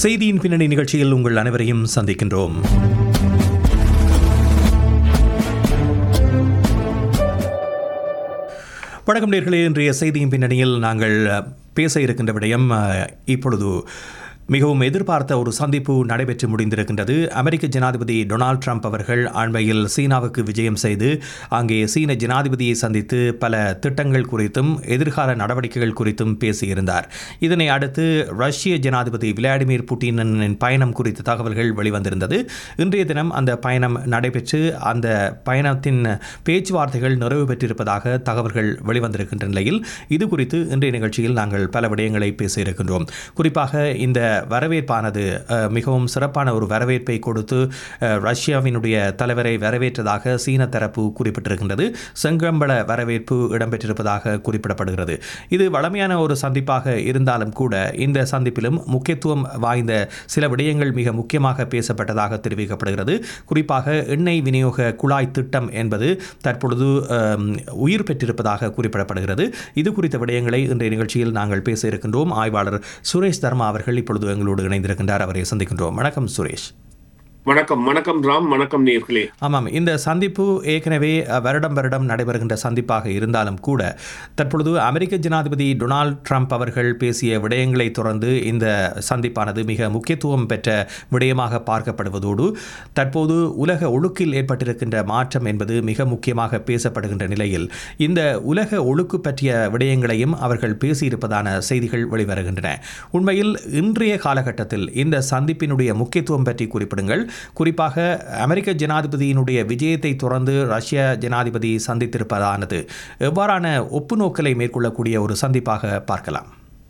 செய்தியின் பின்னணி நிகழ்ச்சியில் உங்கள் அனைவரையும் சந்திக்கின்றோம் வணக்கம் நேர்களே இன்றைய செய்தியின் பின்னணியில் நாங்கள் பேச இருக்கின்ற விடயம் அஹ், இப்பொழுது மிகவும் எதிர்பார்த்த ஒரு சந்திப்பு நடைபெற்று முடிந்திருக்கின்றது அமெரிக்க ஜனாதிபதி டொனால்ட் ட்ரம்ப் அவர்கள் அண்மையில் சீனாவுக்கு விஜயம் செய்து அங்கே சீன ஜனாதிபதியை சந்தித்து பல திட்டங்கள் குறித்தும் எதிர்கால நடவடிக்கைகள் குறித்தும் பேசியிருந்தார் இதனை அடுத்து ரஷ்ய ஜனாதிபதி விளாடிமிர் புட்டினின் பயணம் குறித்த தகவல்கள் வெளிவந்திருந்தது இன்றைய தினம் அந்த பயணம் நடைபெற்று அந்த பயணத்தின் பேச்சுவார்த்தைகள் நிறைவு பெற்றிருப்பதாக தகவல்கள் வெளிவந்திருக்கின்ற நிலையில் இது குறித்து இன்றைய நிகழ்ச்சியில் நாங்கள் பல விடயங்களை பேச இருக்கின்றோம் குறிப்பாக இந்த வரவேற்பானது அஹ், மிகவும் சிறப்பான ஒரு வரவேற்பை கொடுத்து அஹ், ரஷ்யாவினுடைய தலைவரை வரவேற்றதாக சீன தரப்பு குறிப்பிட்டிருக்கின்றது செங்கம்பள வரவேற்பு இடம்பெற்றிருப்பதாக குறிப்பிடப்படுகிறது இது வளமையான ஒரு சந்திப்பாக இருந்தாலும் கூட இந்த சந்திப்பிலும் முக்கியத்துவம் வாய்ந்த சில விடயங்கள் மிக முக்கியமாக பேசப்பட்டதாக தெரிவிக்கப்படுகிறது குறிப்பாக எண்ணெய் விநியோக குழாய் திட்டம் என்பது தற்பொழுது அம், உயிர் பெற்றிருப்பதாக குறிப்பிடப்படுகிறது இது குறித்த விடயங்களை இன்றைய நிகழ்ச்சியில் நாங்கள் பேச இருக்கின்றோம் ஆய்வாளர் சுரேஷ் தர்மா அவர்கள் இப்பொழுது எங்களோடு இணைந்திருக்கின்றார் அவரை சந்திக்கின்றோம் வணக்கம் சுரேஷ் வணக்கம் வணக்கம் ராம் வணக்கம் நேர்களே ஆமாம் இந்த சந்திப்பு ஏற்கனவே அஹ், வருடம் வருடம் நடைபெறுகின்ற சந்திப்பாக இருந்தாலும் கூட தற்பொழுது அமெரிக்க ஜனாதிபதி டொனால்ட் ட்ரம்ப் அவர்கள் பேசிய விடயங்களை தொடர்ந்து இந்த சந்திப்பானது மிக முக்கியத்துவம் பெற்ற விடயமாக பார்க்கப்படுவதோடு தற்போது உலக ஒழுக்கில் ஏற்பட்டிருக்கின்ற மாற்றம் என்பது மிக முக்கியமாக பேசப்படுகின்ற நிலையில் இந்த உலக ஒழுக்கு பற்றிய விடயங்களையும் அவர்கள் பேசியிருப்பதான செய்திகள் வெளிவருகின்றன உண்மையில் இன்றைய காலகட்டத்தில் இந்த சந்திப்பினுடைய முக்கியத்துவம் பற்றி குறிப்பிடுங்கள் குறிப்பாக அமெரிக்க ஜனாதிபதியினுடைய விஜயத்தை தொடர்ந்து ரஷ்ய ஜனாதிபதி சந்தித்திருப்பதானது எவ்வாறான ஒப்புநோக்கலை மேற்கொள்ளக்கூடிய ஒரு சந்திப்பாக பார்க்கலாம்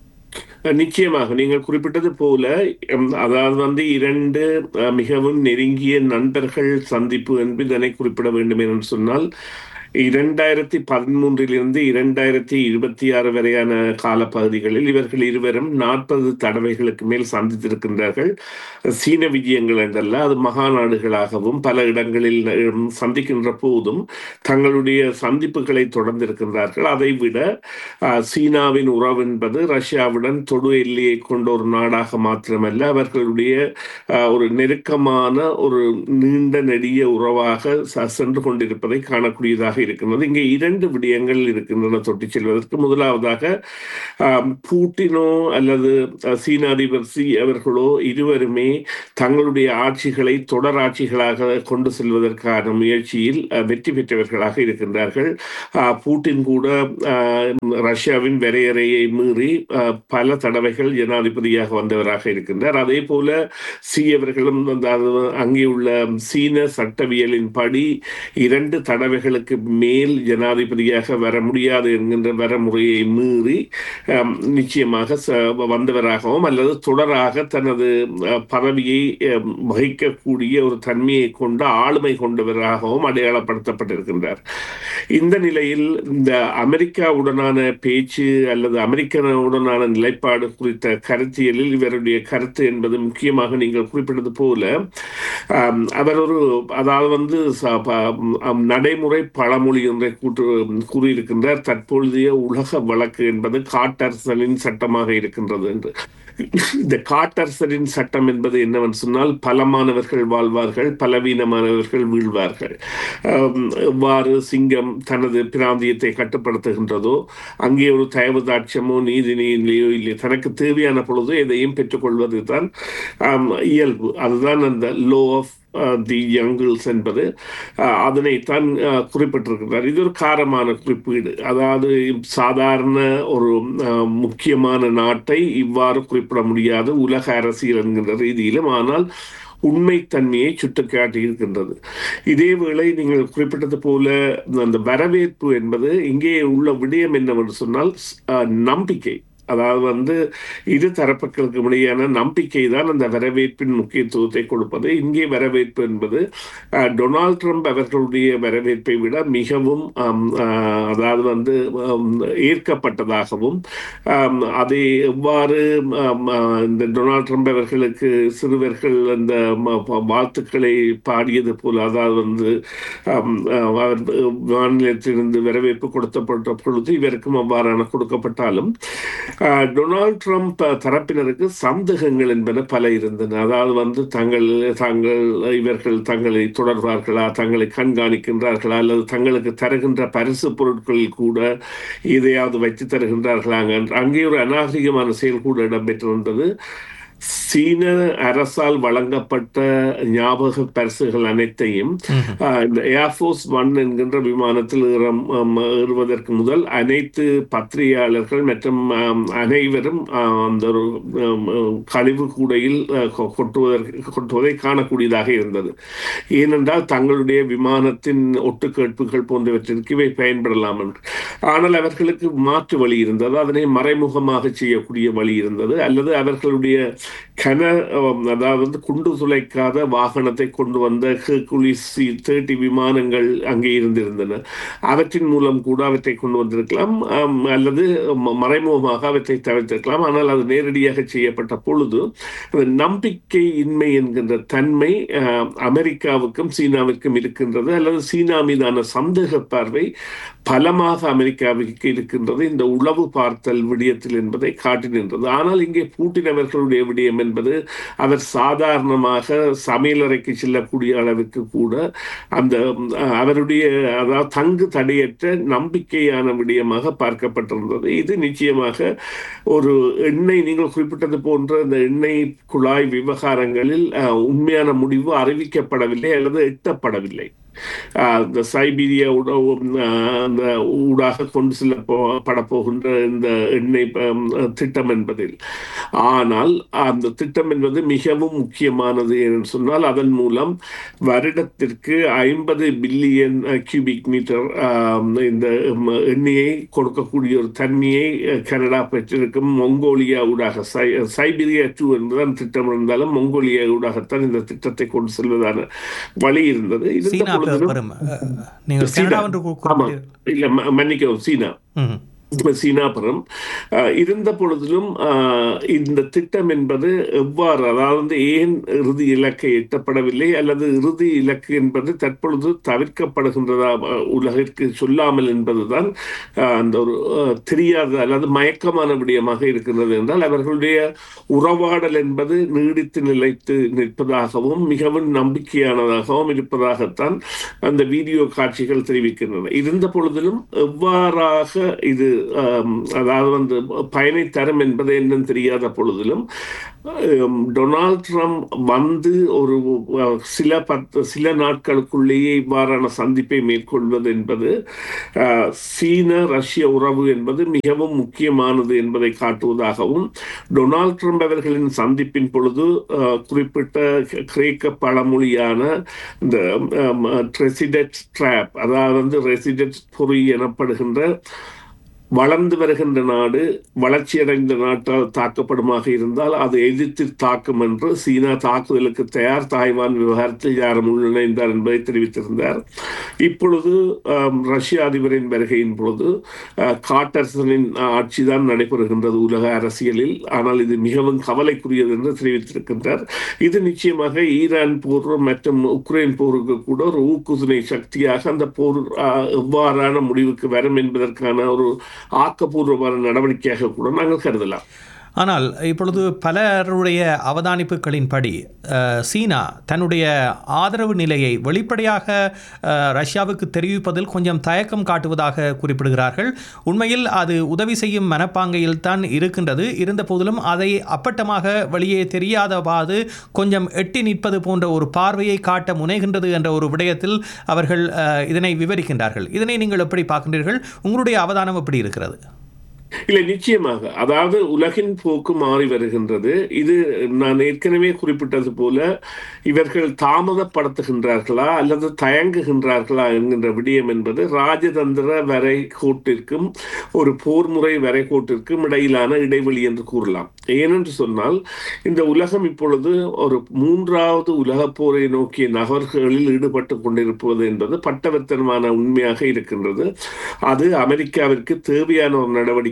நிச்சயமாக நீங்கள் குறிப்பிட்டது போல உம், அதாவது வந்து இரண்டு அஹ், மிகவும் நெருங்கிய நண்பர்கள் சந்திப்பு என்று இதனை குறிப்பிட வேண்டும் என்று சொன்னால் இரண்டாயிரத்தி பதிமூன்றிலிருந்து இரண்டாயிரத்தி இருபத்தி ஆறு வரையான காலப்பகுதிகளில் இவர்கள் இருவரும் நாற்பது தடவைகளுக்கு மேல் சந்தித்திருக்கின்றார்கள் சீன விஜயங்கள் என்றல்ல அது மகாநாடுகளாகவும் பல இடங்களில் உம், சந்திக்கின்ற போதும் தங்களுடைய சந்திப்புகளை தொடர்ந்திருக்கின்றார்கள் அதை விட அஹ், சீனாவின் உறவு என்பது ரஷ்யாவுடன் தொடு எல்லையை கொண்ட ஒரு நாடாக மாத்திரமல்ல அவர்களுடைய அஹ், ஒரு நெருக்கமான ஒரு நீண்ட நெடிய உறவாக ச- சென்று கொண்டிருப்பதை காணக்கூடியதாக இருக்கின்றது இங்கே இரண்டு விடயங்கள் இருக்கின்றன தொட்டி செல்வதற்கு முதலாவதாக ஆம், பூட்டினோ அல்லது அஹ், சீன அதிபர் சி அவர்களோ இருவருமே தங்களுடைய ஆட்சிகளை தொடர் ஆட்சிகளாக கொண்டு செல்வதற்கான முயற்சியில் அஹ், வெற்றி பெற்றவர்களாக இருக்கின்றார்கள் அஹ், பூட்டின் கூட அஹ், ரஷ்யாவின் வரையறையை மீறி அஹ், பல தடவைகள் ஜனாதிபதியாக வந்தவராக இருக்கின்றார் அதே போல சி அவர்களும் வந்து அது அங்கே உள்ள சீன சட்டவியலின் படி இரண்டு தடவைகளுக்கு மேல் ஜனாதிபதியாக வர முடியாது என்கின்ற வரமுறையை மீறி அஹ், நிச்சயமாக ச- வந்தவராகவும் அல்லது தொடராக தனது அஹ், பதவியை அஹ், வகிக்கக்கூடிய ஒரு தன்மையை கொண்ட ஆளுமை கொண்டவராகவும் அடையாளப்படுத்தப்பட்டிருக்கின்றார் இந்த நிலையில் இந்த அமெரிக்காவுடனான பேச்சு அல்லது அமெரிக்கனுடனான நிலைப்பாடு குறித்த கருத்தியலில் இவருடைய கருத்து என்பது முக்கியமாக நீங்கள் குறிப்பிட்டது போல ஆம், அவர் ஒரு அதாவது வந்து ச- ப- ஆம், நடைமுறை பழமொழி ஒன்றை கூட்டு கூறியிருக்கின்றார் தற்பொழுதைய உலக வழக்கு என்பது காட்டரசனின் சட்டமாக இருக்கின்றது என்று இந்த காட்டரசரின் சட்டம் என்பது என்னவென்று சொன்னால் பலமானவர்கள் வாழ்வார்கள் பலவீனமானவர்கள் வீழ்வார்கள் ஆம், எவ்வாறு சிங்கம் தனது பிராந்தியத்தை கட்டுப்படுத்துகின்றதோ அங்கே ஒரு தயவு தாட்சியமோ நீதி நிலையோ இல்லை தனக்கு தேவையான பொழுது எதையும் பெற்றுக்கொள்வது தான் ஆம், இயல்பு அதுதான் அந்த லோ ஆஃப் தி யங்கிள்ஸ் என்பது அஹ், அதனைத்தான் அஹ், குறிப்பிட்டிருக்கிறார் இது ஒரு காரமான குறிப்பீடு அதாவது சாதாரண ஒரு அஹ், முக்கியமான நாட்டை இவ்வாறு குறிப்பிட முடியாது உலக அரசியல் என்கின்ற ரீதியிலும் ஆனால் உண்மைத்தன்மையை சுட்டிக்காட்டி இருக்கின்றது இதேவேளை நீங்கள் குறிப்பிட்டது போல அந்த வரவேற்பு என்பது இங்கே உள்ள விடயம் என்னவென்று சொன்னால் அஹ், நம்பிக்கை அதாவது வந்து இரு தரப்புகளுக்கு இடையான நம்பிக்கை தான் அந்த வரவேற்பின் முக்கியத்துவத்தை கொடுப்பது இங்கே வரவேற்பு என்பது அஹ், டொனால்ட் ட்ரம்ப் அவர்களுடைய வரவேற்பை விட மிகவும் ஆம், அஹ், அதாவது வந்து ஆம், ஏற்கப்பட்டதாகவும் ஆம், அதை எவ்வாறு ஆம், அஹ், இந்த டொனால்ட் ட்ரம்ப் அவர்களுக்கு சிறுவர்கள் அந்த ம- ப- வாழ்த்துக்களை பாடியது போல அதாவது வந்து ஆம், அஹ், அவர் மாநிலத்திலிருந்து வரவேற்பு கொடுக்கப்பட்ட பொழுது இவருக்கும் அவ்வாறான கொடுக்கப்பட்டாலும் அஹ், டொனால்ட் ட்ரம்ப் தரப்பினருக்கு சந்தேகங்கள் என்பன பல இருந்தன அதாவது வந்து தங்கள் தாங்கள் இவர்கள் தங்களை தொடர்வார்களா தங்களை கண்காணிக்கின்றார்களா அல்லது தங்களுக்கு தருகின்ற பரிசு பொருட்களில் கூட எதையாவது வைத்து தருகின்றார்களா அங்க- அங்கே ஒரு அநாகரிகமான செயல் கூட இடம்பெற்றிருந்தது சீன அரசால் வழங்கப்பட்ட ஞாபக பரிசுகள் அனைத்தையும் ஆஹ், இந்த ஏர்ஃபோர்ஸ் ஒன் என்கின்ற விமானத்தில் ஏறம்- ஆம், ஏறுவதற்கு முதல் அனைத்து பத்திரிகையாளர்கள் மற்றும் ஆம், அனைவரும் ஆஹ், அந்த ஒரு ஆம், கழிவு கூடையில் ஆஹ், கொ- கொட்டுவதற்கு கொட்டுவதை காணக்கூடியதாக இருந்தது ஏனென்றால் தங்களுடைய விமானத்தின் ஒட்டுக்கேட்புகள் போன்றவற்றிற்கு இவை பயன்படலாம் என்று ஆனால் அவர்களுக்கு மாற்று வழி இருந்தது அதனை மறைமுகமாக செய்யக்கூடிய வழி இருந்தது அல்லது அவர்களுடைய கன ஆம், அதாவது குண்டு துளைக்காத வாகனத்தை கொண்டு வந்த ஹெர்குலிஸ் தேர்ட்டி விமானங்கள் அங்கே இருந்திருந்தன அவற்றின் மூலம் கூட அவற்றை கொண்டு வந்திருக்கலாம் ஆம், அல்லது ம- மறைமுகமாக அவற்றை தவிர்த்திருக்கலாம் ஆனால் அது நேரடியாக செய்யப்பட்ட பொழுது அந்த நம்பிக்கை இன்மை என்கின்ற தன்மை ஆஹ், அமெரிக்காவுக்கும் சீனாவுக்கும் இருக்கின்றது அல்லது சீனா மீதான சந்தேக பார்வை பலமாக அமெரிக்காவுக்கு இருக்கின்றது இந்த உளவு பார்த்தல் விடயத்தில் என்பதை காட்டி நின்றது ஆனால் இங்கே பூட்டின் அவர்களுடைய விடயம் என்பது அவர் சாதாரணமாக சமையலறைக்கு செல்லக்கூடிய அளவுக்கு கூட அந்த அஹ், அவருடைய அதாவது தங்கு தடையற்ற நம்பிக்கையான விடயமாக பார்க்கப்பட்டிருந்தது இது நிச்சயமாக ஒரு எண்ணெய் நீங்கள் குறிப்பிட்டது போன்ற இந்த எண்ணெய் குழாய் விவகாரங்களில் அஹ், உண்மையான முடிவு அறிவிக்கப்படவில்லை அல்லது எட்டப்படவில்லை ஆஹ் இந்த சைபீரியா ஊட- ஆஹ் அந்த ஊடாக கொண்டு செல்லப்பட போகின்ற இந்த எண்ணெய் ப- திட்டம் என்பதில் ஆனால் அந்த திட்டம் என்பது மிகவும் முக்கியமானது என்று சொன்னால் அதன் மூலம் வருடத்திற்கு ஐம்பது பில்லியன் கியூபிக் மீட்டர் இந்த ம், எண்ணெயை கொடுக்கக்கூடிய ஒரு தன்மையை அஹ், கனடா பெற்றிருக்கும் மொங்கோலியா ஊடாக சை சைபீரியா டூ என்பதுதான் திட்டம் இருந்தாலும் மொங்கோலியா ஊடாகத்தான் இந்த திட்டத்தை கொண்டு செல்வதான வழி இருந்தது இருந்த சீனா பெ- பொழுதிலும் பெரும் அஹ், நீங்கள் சீனா. கனடா என்று கு- ஆமா குறிப்பிட்டீர்கள். இல்ல ம- மன்னிக்கவும் சீனா ம். சீனாபுரம் அஹ், இருந்த பொழுதிலும் அஹ், இந்த திட்டம் என்பது எவ்வாறு அதாவது ஏன் இறுதி இலக்கை எட்டப்படவில்லை அல்லது இறுதி இலக்கு என்பது தற்பொழுது தவிர்க்கப்படுகின்றதா அஹ், உலகிற்கு சொல்லாமல் என்பதுதான் அஹ், அந்த ஒரு அஹ், தெரியாத அல்லது மயக்கமான விடயமாக இருக்கின்றது என்றால் அவர்களுடைய உறவாடல் என்பது நீடித்து நிலைத்து நிற்பதாகவும் மிகவும் நம்பிக்கையானதாகவும் இருப்பதாகத்தான் அந்த வீடியோ காட்சிகள் தெரிவிக்கின்றன இருந்த பொழுதிலும் எவ்வாறாக இது ஆம், அதாவது வந்து பயனை தரும் என்பது என்னன்னு தெரியாத பொழுதிலும் ஆம், டொனால்ட் ட்ரம்ப் வந்து ஒரு அஹ், சில பத்து சில நாட்களுக்குள்ளேயே இவ்வாறான சந்திப்பை மேற்கொள்வது என்பது அஹ், சீன ரஷ்ய உறவு என்பது மிகவும் முக்கியமானது என்பதை காட்டுவதாகவும் டொனால்ட் ட்ரம்ப் அவர்களின் சந்திப்பின் பொழுது அஹ், குறிப்பிட்ட கிரேக்க பழமொழியான இந்த ரெசிடென்ட் ட்ராப் அதாவது வந்து ரெசிடென்ட் பொறி எனப்படுகின்ற வளர்ந்து வருகின்ற நாடு வளர்ச்சியடைந்த நாட்டால் தாக்கப்படுமாக இருந்தால் அது எதிர்த்து தாக்கும் என்று சீனா தாக்குதலுக்கு தயார் தாய்வான் விவகாரத்தில் யாரும் உள்நுழைந்தார் என்பதை தெரிவித்திருந்தார் இப்பொழுது ஆம், ரஷ்ய அதிபரின் வருகையின் பொழுது அஹ், காட்டர்சனின் ஆட்சி தான் நடைபெறுகின்றது உலக அரசியலில் ஆனால் இது மிகவும் கவலைக்குரியது என்று தெரிவித்திருக்கின்றார் இது நிச்சயமாக ஈரான் போர் மற்றும் உக்ரைன் போருக்கு கூட ஒரு ஊக்குதுணை சக்தியாக அந்த போர் அஹ், எவ்வாறான முடிவுக்கு வரும் என்பதற்கான ஒரு ஆக்கப்பூர்வமான நடவடிக்கையாக கூட நாங்கள் கருதலாம் ஆனால் இப்பொழுது பலருடைய அவதானிப்புகளின்படி அஹ், சீனா தன்னுடைய ஆதரவு நிலையை வெளிப்படையாக அஹ், ரஷ்யாவுக்கு தெரிவிப்பதில் கொஞ்சம் தயக்கம் காட்டுவதாக குறிப்பிடுகிறார்கள் உண்மையில் அது உதவி செய்யும் மனப்பாங்கையில் தான் இருக்கின்றது இருந்த போதிலும் அதை அப்பட்டமாக வெளியே தெரியாதவாது கொஞ்சம் எட்டி நிற்பது போன்ற ஒரு பார்வையை காட்ட முனைகின்றது என்ற ஒரு விடயத்தில் அவர்கள் அஹ், இதனை விவரிக்கின்றார்கள் இதனை நீங்கள் எப்படி பார்க்கின்றீர்கள் உங்களுடைய அவதானம் எப்படி இருக்கிறது இல்லை நிச்சயமாக அதாவது உலகின் போக்கு மாறி வருகின்றது இது நான் ஏற்கனவே குறிப்பிட்டது போல இவர்கள் தாமதப்படுத்துகின்றார்களா அல்லது தயங்குகின்றார்களா என்கின்ற விடயம் என்பது ராஜதந்திர வரை கோட்டிற்கும் ஒரு போர் முறை வரை கோட்டிற்கும் இடையிலான இடைவெளி என்று கூறலாம் ஏனென்று சொன்னால் இந்த உலகம் இப்பொழுது ஒரு மூன்றாவது உலகப் போரை நோக்கிய நகர்களில் ஈடுபட்டு கொண்டிருப்பது என்பது பட்டவர்த்தனமான உண்மையாக இருக்கின்றது அது அமெரிக்காவிற்கு தேவையான ஒரு நடவடிக்கை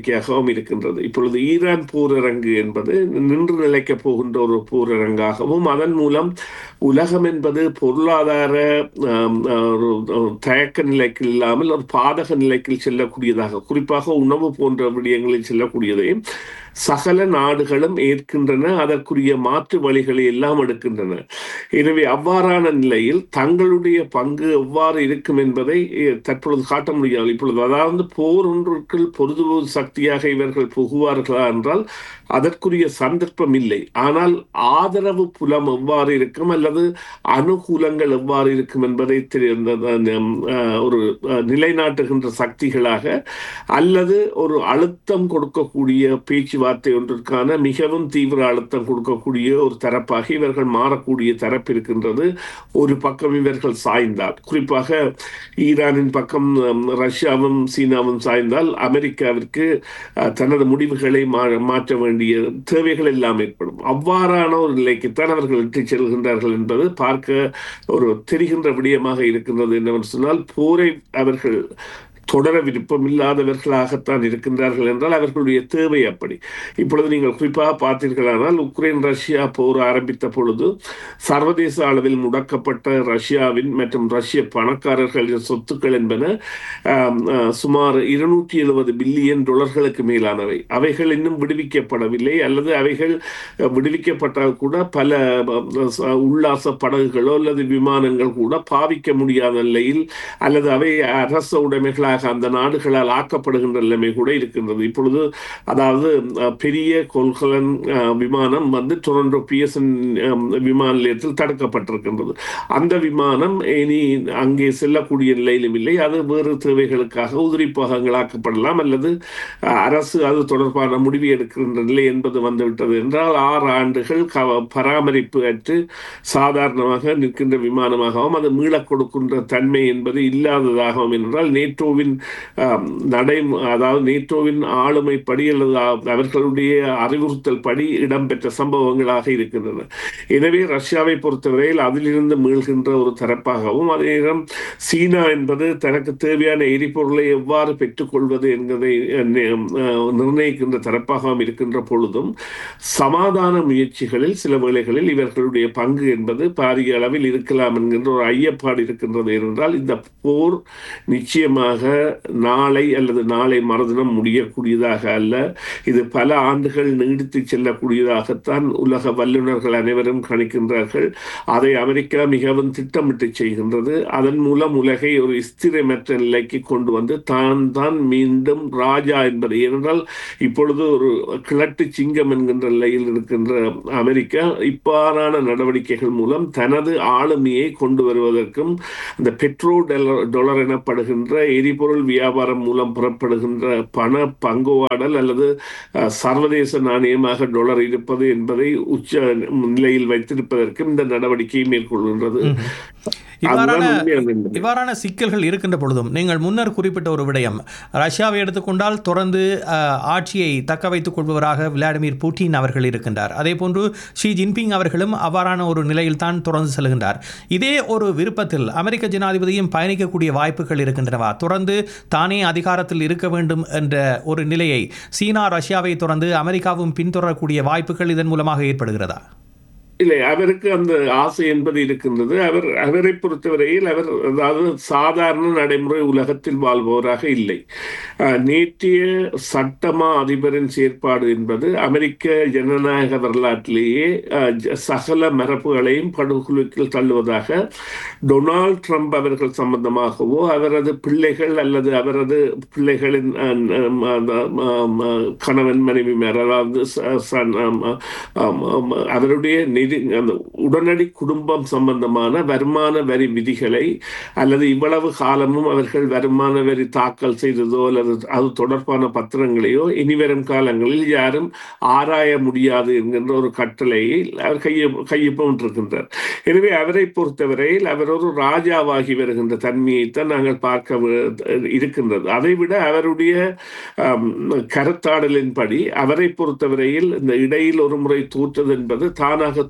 நடவடிக்கையாகவும் இருக்கின்றது இப்பொழுது ஈரான் போரரங்கு என்பது நின்று நிலைக்கப் போகின்ற ஒரு போரரங்காகவும் அதன் மூலம் உலகம் என்பது பொருளாதார ஆம், ஒரு ஒரு தயக்க நிலைக்கு இல்லாமல் ஒரு பாதக நிலைக்கு செல்லக்கூடியதாக குறிப்பாக உணவு போன்ற விடயங்களில் செல்லக்கூடியதையும் சகல நாடுகளும் ஏற்கின்றன அதற்குரிய மாற்று வழிகளை எல்லாம் எடுக்கின்றன எனவே அவ்வாறான நிலையில் தங்களுடைய பங்கு எவ்வாறு இருக்கும் என்பதை eh, தற்பொழுது காட்ட முடியாது இப்பொழுது அதாவது போர் ஒன்றுக்குள் பொருது சக்தியாக இவர்கள் புகுவார்களா என்றால் அதற்குரிய சந்தர்ப்பம் இல்லை ஆனால் ஆதரவு புலம் எவ்வாறு இருக்கும் அல்லது அனுகூலங்கள் எவ்வாறு இருக்கும் என்பதை தெரி- அந்த- அந்த, அஹ், ஒரு அஹ், நிலைநாட்டுகின்ற சக்திகளாக அல்லது ஒரு அழுத்தம் கொடுக்கக்கூடிய பேச்சுவார்த்தை ஒன்றிற்கான மிகவும் தீவிர அழுத்தம் கொடுக்கக்கூடிய ஒரு தரப்பாக இவர்கள் மாறக்கூடிய தரப்பு இருக்கின்றது ஒரு பக்கம் இவர்கள் சாய்ந்தால் குறிப்பாக ஈரானின் பக்கம் ஹம், ரஷ்யாவும் சீனாவும் சாய்ந்தால் அமெரிக்காவிற்கு அஹ், தனது முடிவுகளை மா- மாற்ற வேண்டிய தேவைகள் எல்லாம் ஏற்படும் அவ்வாறான ஒரு நிலைக்குத்தான் அவர்கள் இட்டுச் செல்கின்றார்கள் என்பது பார்க்க ஒரு தெரிகின்ற விடயமாக இருக்கின்றது என்னவென்று சொன்னால் போரை அவர்கள் தொடர விருப்பம் இல்லாதவர்களாகத்தான் இருக்கின்றார்கள் என்றால் அவர்களுடைய தேவை அப்படி இப்பொழுது நீங்கள் குறிப்பாக பார்த்தீர்களானால் உக்ரைன் ரஷ்யா போர் ஆரம்பித்த பொழுது சர்வதேச அளவில் முடக்கப்பட்ட ரஷ்யாவின் மற்றும் ரஷ்ய பணக்காரர்களின் சொத்துக்கள் என்பன ஆம், ஆ, சுமார் இருநூற்றி எழுபது பில்லியன் டாலர்களுக்கு மேலானவை அவைகள் இன்னும் விடுவிக்கப்படவில்லை அல்லது அவைகள் அஹ், விடுவிக்கப்பட்டால் கூட பல அஹ், உல்லாச படகுகளோ அல்லது விமானங்கள் கூட பாவிக்க முடியாத நிலையில் அல்லது அவை அரச உடைமைகளாக அந்த நாடுகளால் ஆக்கப்படுகின்ற நிலைமை கூட இருக்கின்றது இப்பொழுது அதாவது அஹ், பெரிய கொள்கலன் அஹ், விமானம் வந்து டொரண்டோ பிஎஸ்என் விமான நிலையத்தில் தடுக்கப்பட்டிருக்கின்றது அந்த விமானம் இனி அங்கே செல்லக்கூடிய நிலையிலும் இல்லை அது வேறு தேவைகளுக்காக உதிரி பாகங்களாக்கப்படலாம் அல்லது அஹ், அரசு அது தொடர்பான முடிவு எடுக்கின்ற நிலை என்பது வந்துவிட்டது என்றால் ஆறு ஆண்டுகள் க- பராமரிப்பு அற்று சாதாரணமாக நிற்கின்ற விமானமாகவும் அது மீளக் கொடுக்கின்ற தன்மை என்பது இல்லாததாகவும் என்றால் நேட்டோவின் ஆம், நடை அதாவது நேட்டோவின் ஆளுமைப்படி அல்லது அ- அவர்களுடைய அறிவுறுத்தல் படி இடம்பெற்ற சம்பவங்களாக இருக்கின்றன எனவே ரஷ்யாவை பொறுத்தவரையில் அதிலிருந்து மீள்கின்ற ஒரு தரப்பாகவும் அதே நேரம் சீனா என்பது தனக்கு தேவையான எரிபொருளை எவ்வாறு பெற்றுக்கொள்வது என்பதை அஹ், நி- அஹ், நிர்ணயிக்கின்ற தரப்பாகவும் இருக்கின்ற பொழுதும் சமாதான முயற்சிகளில் சில வேளைகளில் இவர்களுடைய பங்கு என்பது பாரிய அளவில் இருக்கலாம் என்கின்ற ஒரு ஐயப்பாடு இருக்கின்றது என்றால் இந்த போர் நிச்சயமாக நாளை அல்லது நாளை மறுதினம் முடியக்கூடியதாக அல்ல இது பல ஆண்டுகள் நீடித்து செல்லக்கூடியதாகத்தான் உலக வல்லுநர்கள் அனைவரும் கணிக்கின்றார்கள் அதை அமெரிக்கா மிகவும் திட்டமிட்டு செய்கின்றது அதன் மூலம் உலகை ஒரு ஸ்திரமற்ற நிலைக்கு கொண்டு வந்து தான் தான் மீண்டும் ராஜா என்பது ஏனென்றால் இப்பொழுது ஒரு கிழட்டு சிங்கம் என்கின்ற நிலையில் இருக்கின்ற அமெரிக்கா இவ்வாறான நடவடிக்கைகள் மூலம் தனது ஆளுமையை கொண்டு வருவதற்கும் இந்த பெட்ரோ டொலர் டொலர் எனப்படுகின்ற எரிபொருள் வியாபாரம் மூலம் புறப்படுகின்ற பண பங்குவாடல் அல்லது அஹ், சர்வதேச நாணயமாக டொலர் இருப்பது என்பதை உச்ச நிலையில் வைத்திருப்பதற்கும் இந்த நடவடிக்கையை மேற்கொள்கின்றது இவ்வாறான அதுதான் உண்மையான நிலைமை. இவ்வாறான சிக்கல்கள் இருக்கின்ற பொழுதும் நீங்கள் முன்னர் குறிப்பிட்ட ஒரு விடயம் ரஷ்யாவை எடுத்துக்கொண்டால் தொடர்ந்து அஹ், ஆட்சியை தக்க வைத்துக் கொள்பவராக விளாடிமிர் புட்டின் அவர்கள் இருக்கின்றார் அதே போன்று ஷி ஜின்பிங் அவர்களும் அவ்வாறான ஒரு நிலையில் தான் தொடர்ந்து செல்கின்றார் இதே ஒரு விருப்பத்தில் அமெரிக்க ஜனாதிபதியும் பயணிக்கக்கூடிய வாய்ப்புகள் இருக்கின்றனவா தொடர்ந்து தானே அதிகாரத்தில் இருக்க வேண்டும் என்ற ஒரு நிலையை சீனா ரஷ்யாவை தொடர்ந்து அமெரிக்காவும் பின்தொடரக்கூடிய வாய்ப்புகள் இதன் மூலமாக ஏற்படுகிறதா இல்லை அவருக்கு அந்த ஆசை என்பது இருக்கின்றது அவர் அவரை பொறுத்தவரையில் அவர் அதாவது சாதாரண நடைமுறை உலகத்தில் வாழ்பவராக இல்லை அஹ், நேற்றைய சட்டமா அதிபரின் செயற்பாடு என்பது அமெரிக்க ஜனநாயக வரலாற்றிலேயே அஹ், ஜ- சகல மரபுகளையும் படுகொலைக்குள் தள்ளுவதாக டொனால்ட் ட்ரம்ப் அவர்கள் சம்பந்தமாகவோ அவரது பிள்ளைகள் அல்லது அவரது பிள்ளைகளின் அஹ், அஹ், அஹ், அஹ், கணவன் மனைவிமார் அதாவது ச- சன் அஹ், அஹ், அஹ், அவருடைய நிதி அந்த உடனடி குடும்பம் சம்பந்தமான வருமான வரி விதிகளை அல்லது இவ்வளவு காலமும் அவர்கள் வருமான வரி தாக்கல் செய்ததோ அல்லது அது தொடர்பான பத்திரங்களையோ இனிவரும் காலங்களில் யாரும் ஆராய முடியாது என்கின்ற ஒரு கட்டளையை அவர் கைய கையொப்பமிட்டிருக்கின்றார் எனவே அவரை பொறுத்தவரையில் அவர் ஒரு ராஜாவாகி வருகின்ற தன்மையைத்தான் நாங்கள் பார்க்க வே- இருக்கின்றது அதைவிட அவருடைய ஆம், கருத்தாடலின்படி அவரை பொறுத்தவரையில் இந்த இடையில் ஒரு முறை தோற்றது என்பது தானாக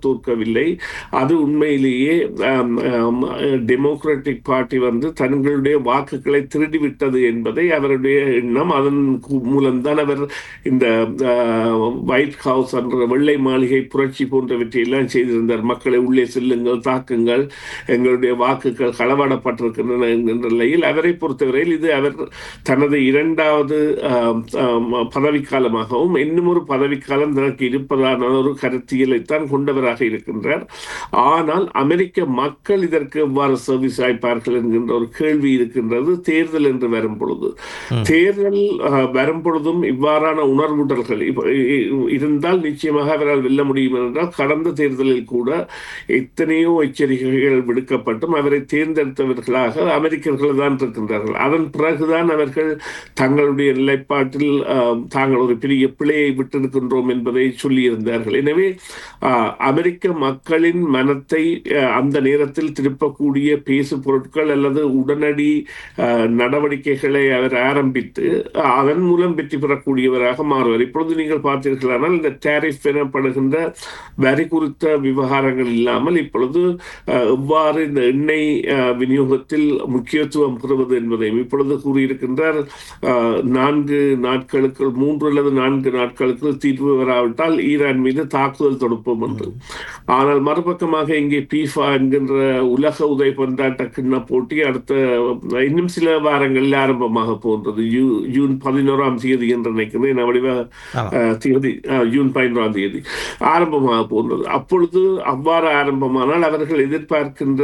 தோற்கவில்லை அது உண்மையிலேயே டெமோக்ராட்டிக் பார்ட்டி வந்து தங்களுடைய வாக்குகளை திருடிவிட்டது என்பதை அவருடைய எண்ணம் அதன் மூலம்தான் அவர் இந்த ஒயிட் ஹவுஸ் என்ற வெள்ளை மாளிகை புரட்சி போன்றவற்றை எல்லாம் செய்திருந்தார் மக்களை உள்ளே செல்லுங்கள் தாக்குங்கள் எங்களுடைய வாக்குகள் களவாடப்பட்டிருக்கின்றன என்கின்ற நிலையில் அவரை பொறுத்தவரையில் இது அவர் தனது இரண்டாவது பதவிக்காலமாகவும் இன்னும் ஒரு பதவிக்காலம் தனக்கு இருப்பதான ஒரு கருத்தியலைத்தான் கொண்டவராக இருக்கின்றார் ஆனால் அமெரிக்க மக்கள் இதற்கு எவ்வாறு சர்வீஸ் ஆய்ப்பார்கள் என்கின்ற ஒரு கேள்வி இருக்கின்றது தேர்தல் என்று வரும் பொழுது தேர்தல் வரும் பொழுதும் இவ்வாறான உணர்வுடல்கள் இருந்தால் நிச்சயமாக அவரால் வெல்ல முடியும் என்றால் கடந்த தேர்தலில் கூட எத்தனையோ எச்சரிக்கைகள் விடுக்கப்பட்டும் அவரை தேர்ந்தெடுத்தவர்களாக அமெரிக்கர்கள் தான் இருக்கின்றார்கள் அதன் பிறகுதான் அவர்கள் தங்களுடைய நிலைப்பாட்டில் தாங்கள் ஒரு பெரிய பிழையை விட்டிருக்கின்றோம் என்பதை சொல்லியிருந்தார்கள் எனவே அமெரிக்க மக்களின் மனத்தை அந்த நேரத்தில் திருப்பக்கூடிய பேசு பொருட்கள் அல்லது உடனடி நடவடிக்கைகளை அவர் ஆரம்பித்து அதன் மூலம் வெற்றி பெறக்கூடியவராக மாறுவார் இப்பொழுது நீங்கள் பார்த்தீர்களானால் இந்த டேரிஃப் எனப்படுகின்ற வரி குறித்த விவகாரங்கள் இல்லாமல் இப்பொழுது எவ்வாறு இந்த எண்ணெய் விநியோகத்தில் முக்கியத்துவம் பெறுவது என்பதையும் இப்பொழுது கூறியிருக்கின்றார் நான்கு நாட்களுக்கு மூன்று அல்லது நான்கு நாட்களுக்கு தீர்வு வராவிட்டால் ஈரான் மீது தாக்குதல் தொடுப்போம் என்று ஆனால் மறுபக்கமாக இங்கே பீஃபா என்கின்ற உலக உதய பந்தாட்ட கிண்ண போட்டி அடுத்த இன்னும் சில வாரங்களில் ஆரம்பமாக போன்றது ஜூன் பதினோராம் தேதி என்று நினைக்கிறேன் வடிவ தேதி ஜூன் பதினோராம் தேதி ஆரம்பமாக போன்றது அப்பொழுது அவ்வாறு ஆரம்பமானால் அவர்கள் எதிர்பார்க்கின்ற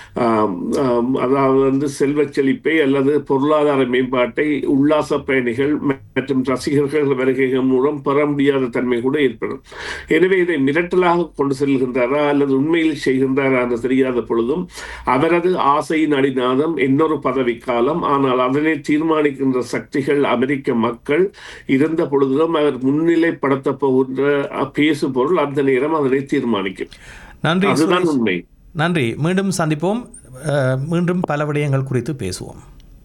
அதாவது வந்து செல்வ செழிப்பை அல்லது பொருளாதார மேம்பாட்டை உல்லாச பயணிகள் மற்றும் ரசிகர்கள் வருகைகள் மூலம் பெற முடியாத தன்மை கூட ஏற்படும் எனவே இதை மிரட்டலாக கொண்டு செல்கின்றாரா அல்லது உண்மையில் செய்கின்றாரா என்று தெரியாத பொழுதும் அவரது ஆசையின் அடிநாதம் இன்னொரு பதவிக்காலம் ஆனால் அதனை தீர்மானிக்கின்ற சக்திகள் அமெரிக்க மக்கள் இருந்த பொழுதிலும் அவர் முன்னிலைப்படுத்த போகின்ற பேசு பொருள் அந்த நேரம் அதனை தீர்மானிக்கும் நன்றி அதுதான் உண்மை நன்றி மீண்டும் சந்திப்போம் மீண்டும் பல விடயங்கள் குறித்து பேசுவோம்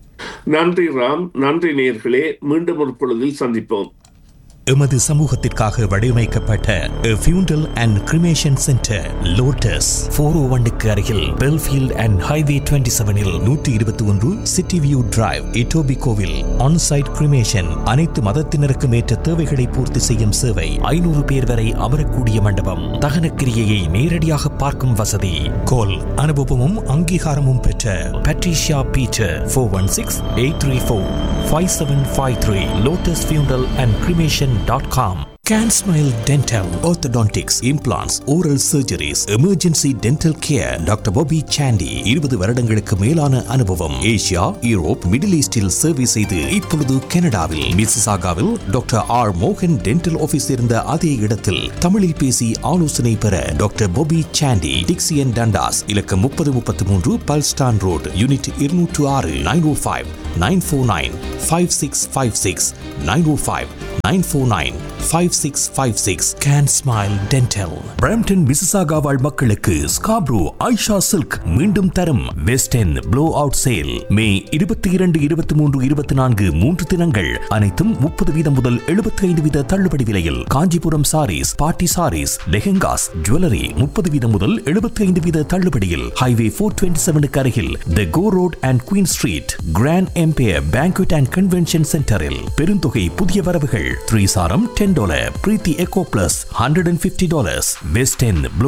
நன்றி ராம் நன்றி நேர்களே மீண்டும் ஒரு பொழுதில் சந்திப்போம் எமது சமூகத்திற்காக வடிவமைக்கப்பட்ட funeral and cremation centre Lotus four oh ஒன்னுக்கு அருகில் பெல்ஃபீல்ட் அண்ட் ஹைவே டுவெண்ட்டி செவனில் நூற்றி இருபத்தி ஒன்று சிட்டி வியூ டிரைவ் இட்டோபி கோவில் ஆன்சைட் கிரிமேஷன் அனைத்து மதத்தினருக்கும் ஏற்ற தேவைகளை பூர்த்தி செய்யும் சேவை ஐநூறு பேர் வரை அமரக்கூடிய மண்டபம் தகனக்கிரியையை நேரடியாக பார்க்கும் வசதி கோல் அனுபவமும் அங்கீகாரமும் பெற்ற Patricia Peter four one six eight three four five seven five three Lotus funeral and cremation CanSmile.com. CanSmile Dental, Orthodontics, Implants, Oral Surgeries, Emergency Dental Care, doctor Bobby Chandy இருபது வருடங்களுக்கு மேலான அனுபவம் ஏசியா யூரோப் மிடில் ஈஸ்டில் சேவை செய்து இப்பொழுது கனடாவில் மிசிசாகாவில் டாக்டர் ஆர் மோகன் டென்டல் ஆபீஸ் இருந்த அதே இடத்தில் தமிழில் பேசி ஆலோசனை பெற doctor Bobby Chandy Dixie and Dundas இலக்கம் முப்பது முப்பத்தி மூன்று பல்ஸ்டான் ரோடு யூனிட் இருநூற்று ஆறு nine oh five nine four nine five six five six nine oh five nine four nine five six five six CanSmile dental Brampton Mississauga வாழ் மக்களுக்கு Scarborough Aisha silk மீண்டும் தரும் west N blowout sale May இருபத்தி இரண்டு இருபத்தி மூன்று இருபத்தி நான்கு மூன்று தினங்கள் அனைத்தும் முப்பது வீதம் முதல் எழுபத்தி ஐந்து வீத தள்ளுபடி விலையில் காஞ்சிபுரம் சாரீஸ் பாட்டி சாரீஸ் லெஹெங்காஸ் ஜுவல்லரி முப்பது வீதம் முதல் எழுபத்தி ஐந்து வீத தள்ளுபடியில் ஹைவே போர் டுவெண்ட்டி செவனுக்கு அருகில் the Gore Road and Queen Street Grand Empire banquet and convention சென்டரில் பெருந்தொகை புதிய வரவுகள் த்ரீ சாரம் ten dollar Preethi Eco Plus hundred and fifty dollars west N blow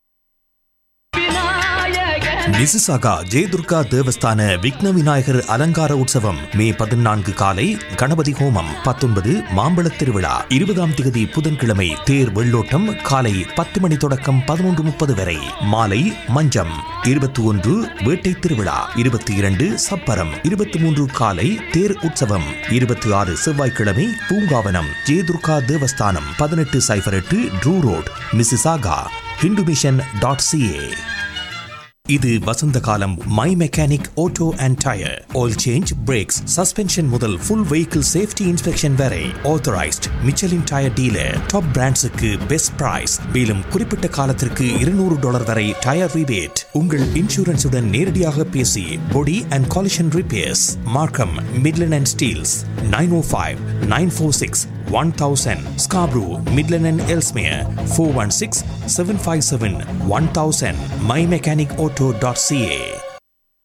Mississauga Jayadurga தேவஸ்தான விக்ன விநாயகர் அலங்கார உற்சவம் மே பதினான்கு காலை கணபதி ஹோமம் பத்தொன்பது மாம்பழத் திருவிழா இருபதாம் திகதி புதன்கிழமை தேர் வெள்ளோட்டம் காலை பத்து மணி தொடக்கம் பதினொன்று முப்பது வரை மாலை மஞ்சம் இருபத்தி ஒன்று வேட்டை திருவிழா இருபத்தி இரண்டு சப்பரம் இருபத்தி மூன்று காலை தேர் உற்சவம் இருபத்தி ஆறு செவ்வாய்க்கிழமை பூங்காவனம் ஜெயதுர்கா தேவஸ்தானம் பதினெட்டு சைபர் எட்டு Drew road Mississauga Hindu mission dot CA இது வசந்த காலம் my mechanic auto and tyre oil change brakes suspension முதல் ஃபுல் வெஹிக்கிள் சேஃப்டி இன்ஸ்பெக்ஷன் வரை authorised Michelin tyre dealer top பிராண்ட்ஸுக்கு பெஸ்ட் பிரைஸ் மேலும் குறிப்பிட்ட காலத்திற்கு இருநூறு டாலர் வரை டயர் ரிபேட் உங்கள் இன்சூரன்ஸுடன் நேரடியாக பேசி body and collision repairs Markham Midland and Steeles nine oh five nine four six one thousand Scarborough Midland and Ellesmere four one six seven five seven one thousand my mechanic auto dot CA